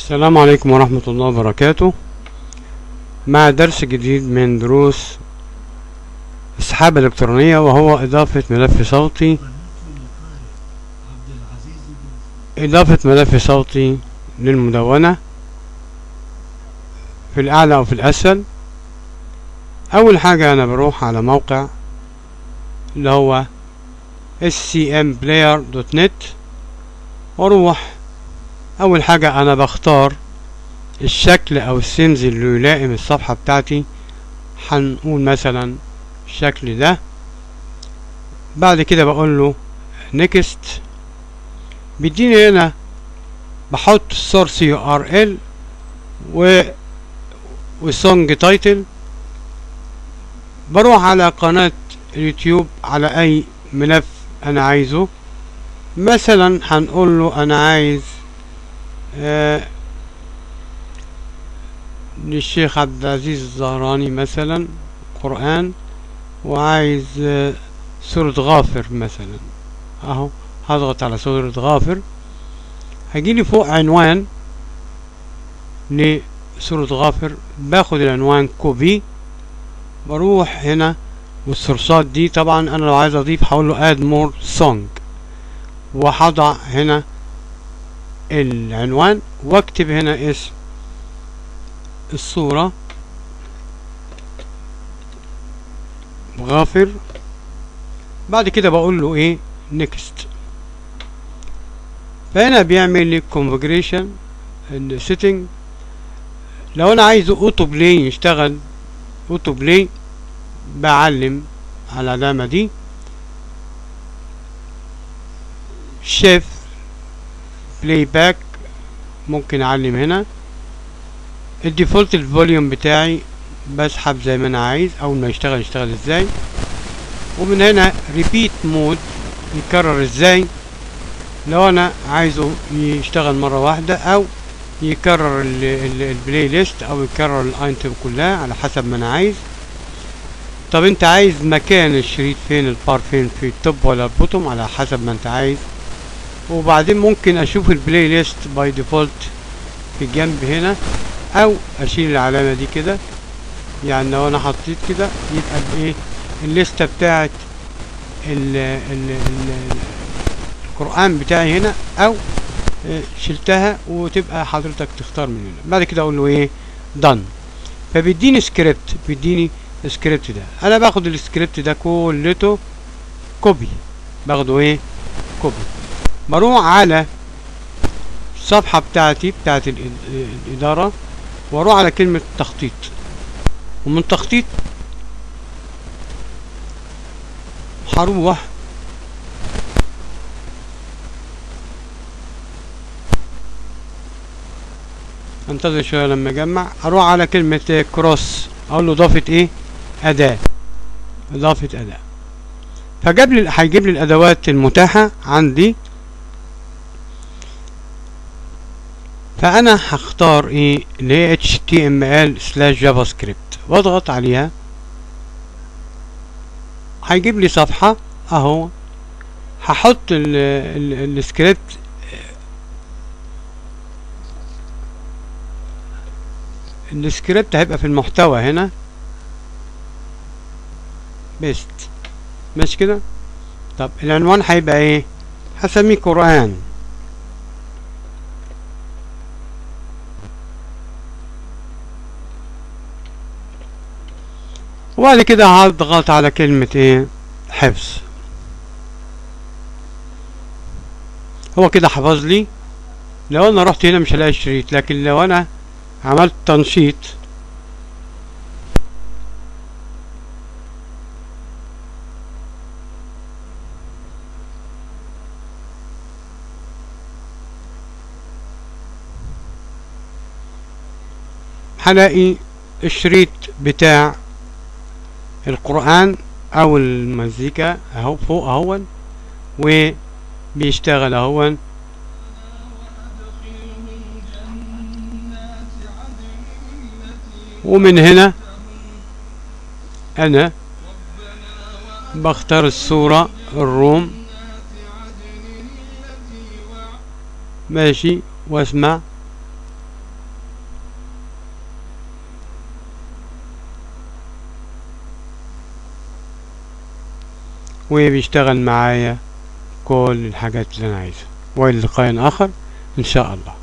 السلام عليكم ورحمة الله وبركاته مع درس جديد من دروس السحابة الإلكترونية وهو إضافة ملف صوتي إضافة ملف صوتي للمدونة في الأعلى أو في الأسفل أول حاجة أنا بروح على موقع اللي هو scmplayer.net وأروح أول حاجة أنا بختار الشكل أو السيمز اللي يلائم الصفحة بتاعتي هنقول مثلا الشكل ده بعد كده بقول له نيكست بيديني هنا بحط السورس يو ار ال و والسونج تايتل بروح على قناة اليوتيوب على اي ملف انا عايزه مثلا هنقول له انا عايز آه للشيخ عبد العزيز الزهراني مثلا قرآن وعايز آه سورة غافر مثلا اهو هضغط على سورة غافر هيجيلي فوق عنوان لسورة غافر باخد العنوان كوبي بروح هنا والسورسات دي طبعا انا لو عايز اضيف هقول له add more song وهضع هنا العنوان واكتب هنا اسم الصورة غافر بعد كده بقول له ايه next فهنا بيعمل لي configuration السيتنج لو انا عايزه اوتو بلاي يشتغل اوتو بلاي بعلم على العلامة دي شيف بلاي باك ممكن اعلم هنا الديفولت الفوليوم بتاعي بسحب زي ما انا عايز اول ما يشتغل يشتغل ازاي ومن هنا ريبيت مود يكرر ازاي لو انا عايزه يشتغل مرة واحدة او يكرر البلاي ليست او يكرر الايتم كلها على حسب ما انا عايز طب انت عايز مكان الشريط فين البار فين في التوب ولا البوتوم على حسب ما انت عايز وبعدين ممكن اشوف البلاي ليست باي ديفولت في الجنب هنا او اشيل العلامة دي كده يعني لو انا حطيت كده يبقى الايه الليستة بتاعت ال ال ال القرآن بتاعي هنا او شلتها وتبقى حضرتك تختار من هنا بعد كده اقول له ايه done فبيديني سكريبت بيديني السكريبت ده انا باخد السكريبت ده كلته كوبي باخده ايه كوبي بروح على الصفحة بتاعتي بتاعت الإدارة واروح على كلمة تخطيط ومن تخطيط هروح انتظر شوية لما اجمع اروح على كلمة كروس اقول له اضافة ايه اداة اضافة اداة فجاب لي هيجيب لي الادوات المتاحة عندي فانا هختار ايه اللي هي html سلاش جافا سكريبت واضغط عليها هيجيب لي صفحة اهو هحط السكريبت السكريبت هيبقى في المحتوى هنا بيست ماشي كده طب العنوان هيبقى ايه هسميه قرآن وبعد كده هضغط على كلمة ايه حفظ هو كده حفظ لي لو انا رحت هنا مش هلاقي الشريط لكن لو انا عملت تنشيط هلاقي الشريط بتاع القرآن او المزيكا اهو فوق اهون وبيشتغل اهون ومن هنا انا بختار الصورة الروم ماشي واسمع وبيشتغل معايا كل الحاجات اللي انا عايزها والى لقاء اخر ان شاء الله